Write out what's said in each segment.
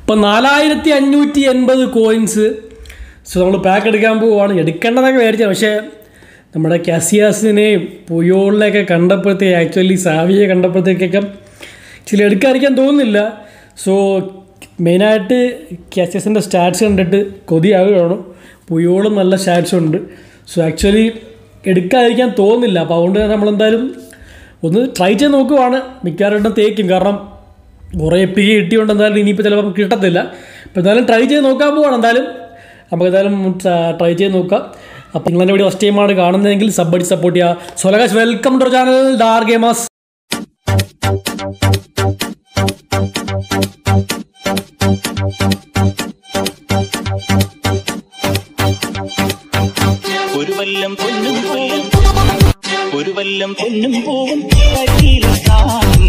ഇപ്പം നാലായിരത്തി അഞ്ഞൂറ്റി എൺപത് കോയിൻസ് സോ നമ്മൾ പാക്ക് എടുക്കാൻ പോവുകയാണ് എടുക്കേണ്ടതൊക്കെ മേടിച്ചത് പക്ഷേ നമ്മുടെ കാസിയാസിനെയും പുയോളിനെയൊക്കെ കണ്ടപ്പോഴത്തേ ആക്ച്വലി സാവിയെ കണ്ടപ്പോഴത്തേക്കൊക്കെ ചില എടുക്കാതിരിക്കാൻ തോന്നുന്നില്ല സോ മെയിനായിട്ട് കാസിയസിൻ്റെ സ്റ്റാറ്റ്സ് കണ്ടിട്ട് കൊതിയാവുകയാണ് പുയോളും നല്ല സ്റ്റാറ്റ്സ് ഉണ്ട് സോ ആക്ച്വലി എടുക്കാതിരിക്കാൻ തോന്നുന്നില്ല അപ്പോൾ അതുകൊണ്ട് തന്നെ നമ്മളെന്തായാലും ഒന്ന് ട്രൈ ചെയ്ത് നോക്കുവാണ് മിക്കവാറും തേക്കും കാരണം കുറേ എപ്പിക്ക് കിട്ടിയോണ്ട് എന്തായാലും ഇനിയിപ്പോൾ ചിലപ്പോൾ കിട്ടത്തില്ല അപ്പോൾ എന്തായാലും ട്രൈ ചെയ്ത് നോക്കാൻ പോവാണ് എന്തായാലും നമുക്ക് എന്തായാലും ട്രൈ ചെയ്ത് നോക്കാം അപ്പോൾ നിങ്ങളെൻ്റെ വീഡിയോ ഫസ്റ്റ് ടൈമാണ് കാണുന്നതെങ്കിൽ സബ് അടിച്ച് സപ്പോർട്ട് ചെയ്യുക സോലകാശ് വെൽക്കം ടു ചാനൽ ഡാർ ഗെയിമേഴ്സ് ഒരു വല്ലം പൊന്നും പൂവും ഒരു വല്ലം പൊന്നും പൂവും കരിയിലെത്താൻ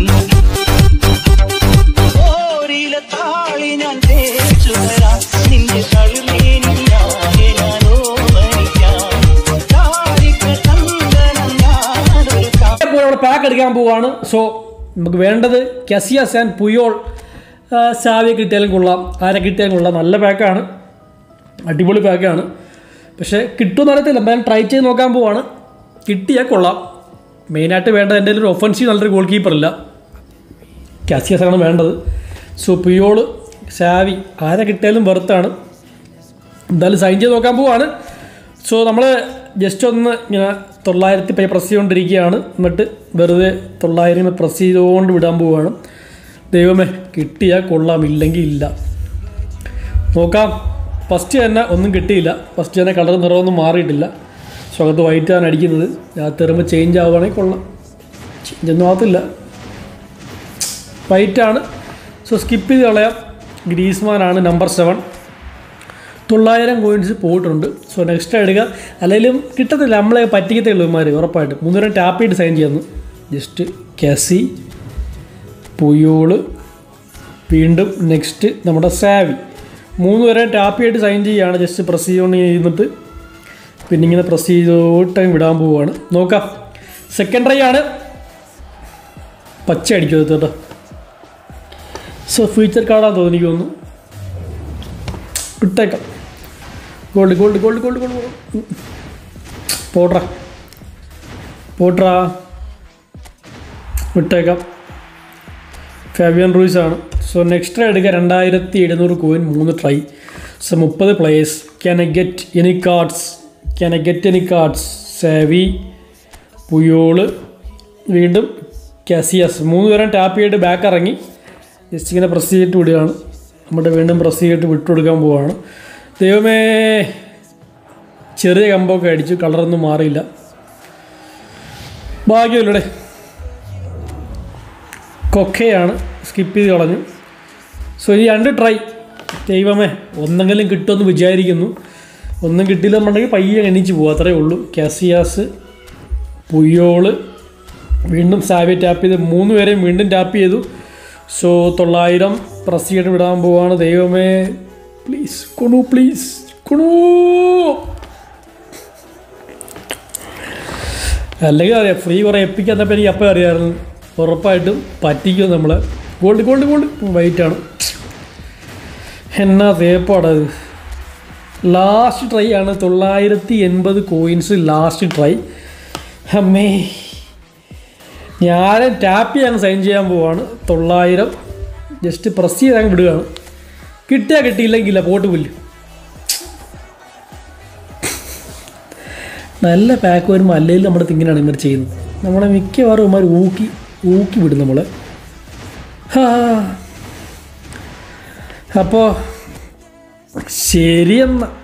ഓരില താളി ഞാൻ തേച്ചു തരാം നിന്റെ തളിർമേനിയാകെ ഞാൻ ഓമനിക്കാം താരിക്ക ചന്ദനം ഞാനൊരു കാ ഇപ്പോൾ അവിടെ പാക്ക് എടുക്കാൻ പോവാണ് സോ നമുക്ക് വേണ്ടത് കസിയാസ് ആൻഡ് പുയോൾ ആ, സാവിയെ കിട്ടിയാലും കൊള്ളാം ആരെ കിട്ടിയാലും കൊള്ളാം നല്ല പാക്കാണ് അടിപൊളി പാക്കാണ് പക്ഷേ കിട്ടുമെന്ന് അറിയത്തില്ല എന്തായാലും ട്രൈ ചെയ്ത് നോക്കാൻ പോവാണ് കിട്ടിയാൽ കൊള്ളാം മെയിനായിട്ട് വേണ്ടത് എൻ്റെ ഒരു ഒഫൻസീവ് നല്ലൊരു ഗോൾ കീപ്പറില്ല കാസിയാസ് ആണ് വേണ്ടത് സോ പുയോള് സാവി ആരെ കിട്ടിയാലും വെറുത്താണ് എന്തായാലും സൈൻ ചെയ്ത് നോക്കാൻ പോവാണ് സോ നമ്മൾ ജസ്റ്റ് ഒന്ന് ഇങ്ങനെ തൊള്ളായിരത്തി പൈ പ്രസ് ചെയ്തുകൊണ്ടിരിക്കുകയാണ് എന്നിട്ട് വെറുതെ തൊള്ളായിരം പ്രസ് ചെയ്തുകൊണ്ട് വിടാൻ പോവുകയാണ് ദൈവമേ കിട്ടിയാൽ കൊള്ളാം ഇല്ലെങ്കിൽ ഇല്ല നോക്കാം ഫസ്റ്റ് തന്നെ ഒന്നും കിട്ടിയില്ല ഫസ്റ്റ് തന്നെ കളർ നിറമൊന്നും മാറിയിട്ടില്ല സോ അകത്ത് വൈറ്റാണ് അടിക്കുന്നത് രാത്രി വരുമ്പോൾ ചേഞ്ച് ആവുകയാണെങ്കിൽ കൊള്ളാം ചേഞ്ച് ഒന്നും ആകത്തില്ല വൈറ്റാണ് സോ സ്കിപ്പ് ചെയ്ത് കളയാം ഗ്രീസ്മാനാണ് നമ്പർ സെവൻ തൊള്ളായിരം കോയിൻസ് പോയിട്ടുണ്ട് സോ നെക്സ്റ്റ് എടുക്കുക അല്ലെങ്കിലും കിട്ടത്തില്ല നമ്മളെ പറ്റിക്കത്തേ ഉള്ളൂ ഇവന്മാർ ഉറപ്പായിട്ട് മൂന്നുപേരും ടാപ്പ് ചെയ്ത് സൈൻ ചെയ്യുന്നു ജസ്റ്റ് കസി പുയോള് വീണ്ടും നെക്സ്റ്റ് നമ്മുടെ സാവി മൂന്ന് പേരെ ടാപ്പ് ചെയ്തിട്ട് സൈൻ ചെയ്യുകയാണ് ജസ്റ്റ് പ്രസ് ചെയ്തുകൊണ്ട് ചെയ്യുന്നിട്ട് പിന്നെ ഇങ്ങനെ പ്രസ് ചെയ്തോട്ട് വിടാൻ പോവുകയാണ് നോക്കാം സെക്കൻഡ് ട്രൈ ആണ് പച്ച അടിക്കും അത് കേട്ടോ സോ ഫ്യൂച്ചർ കാർഡാന്ന് തോന്നി എനിക്ക് തോന്നുന്നു ഇട്ടേക്കാം gold gold gold gold gold പോട്രാ പോട്രാ വിട്ടേക്കാം ഫാബിയൻ റൂയിസ് ആണ് സോ നെക്സ്റ്റ് ട്രൈ എടുക്കുക രണ്ടായിരത്തി എഴുന്നൂറ് കോയിൻ മൂന്ന് ട്രൈ സോ മുപ്പത് players can I get any cards can I get any cards Xavi Puyol വീണ്ടും കാസിയസ് മൂന്ന് പേരും ടാപ്പ് ചെയ്തിട്ട് ബാക്ക് ഇറങ്ങി ജസ്റ്റ് ഇങ്ങനെ പ്രസ് ചെയ്തിട്ട് വിടുകയാണ് നമ്മുടെ വീണ്ടും പ്രസ് ചെയ്തിട്ട് വിട്ടുകൊടുക്കാൻ പോവുകയാണ് ദൈവമേ ചെറിയ കമ്പൊക്കെ അടിച്ചു കളറൊന്നും മാറിയില്ല ഭാഗ്യമില്ലടെ കൊക്കയാണ് സ്കിപ്പ് ചെയ്ത് കളഞ്ഞു സോ ഈ രണ്ട് ട്രൈ ദൈവമേ ഒന്നെങ്കിലും കിട്ടുമെന്ന് വിചാരിക്കുന്നു ഒന്നും കിട്ടിയില്ലെന്നുണ്ടെങ്കിൽ പയ്യെ എണീച്ച് പോകും അത്രേ ഉള്ളൂ കാസിയാസ് പുയോള് വീണ്ടും സാവി ടാപ്പ് ചെയ്ത് മൂന്ന് പേരെയും വീണ്ടും ടാപ്പ് ചെയ്തു സോ തൊള്ളായിരം പ്രസ് ചെയ്തിട്ട് വിടാൻ പോവാണ് ദൈവമേ പ്ലീസ് കുണു പ്ലീസ് കുണു അല്ലെങ്കിൽ അറിയാം ഫ്രീ കുറേ എപ്പിക്കാത്തപ്പോൾ എനിക്ക് അപ്പം അറിയാമായിരുന്നു ഉറപ്പായിട്ടും പറ്റിക്കും നമ്മളെ ഗോൾഡ് ഗോൾഡ് ഗോൾഡ് വൈറ്റാണ് എന്നാ തേപ്പാടത് ലാസ്റ്റ് ട്രൈ ആണ് തൊള്ളായിരത്തി എൺപത് കോയിൻസ് ലാസ്റ്റ് ട്രൈ അമ്മേ ഞാൻ ടാപ്പ് ചെയ്യാൻ സൈൻ ചെയ്യാൻ പോവാണ് തൊള്ളായിരം ജസ്റ്റ് പ്രസ് ചെയ്ത് അങ്ങ് വിടുകയാണ് കിട്ടിയാൽ കിട്ടിയില്ലെങ്കില്ല പോട്ട് പുല്ല് നല്ല പാക്ക് വരുമ്പോൾ അല്ലെങ്കിൽ നമ്മുടെ ഇങ്ങനെയാണ് ഇവർ ചെയ്യുന്നത് നമ്മളെ മിക്കവാറും ഇവന്മാർ ഊക്കി ഊക്കി വിടും നമ്മളെ ഹാ. അപ്പോൾ ശരിയെന്നാ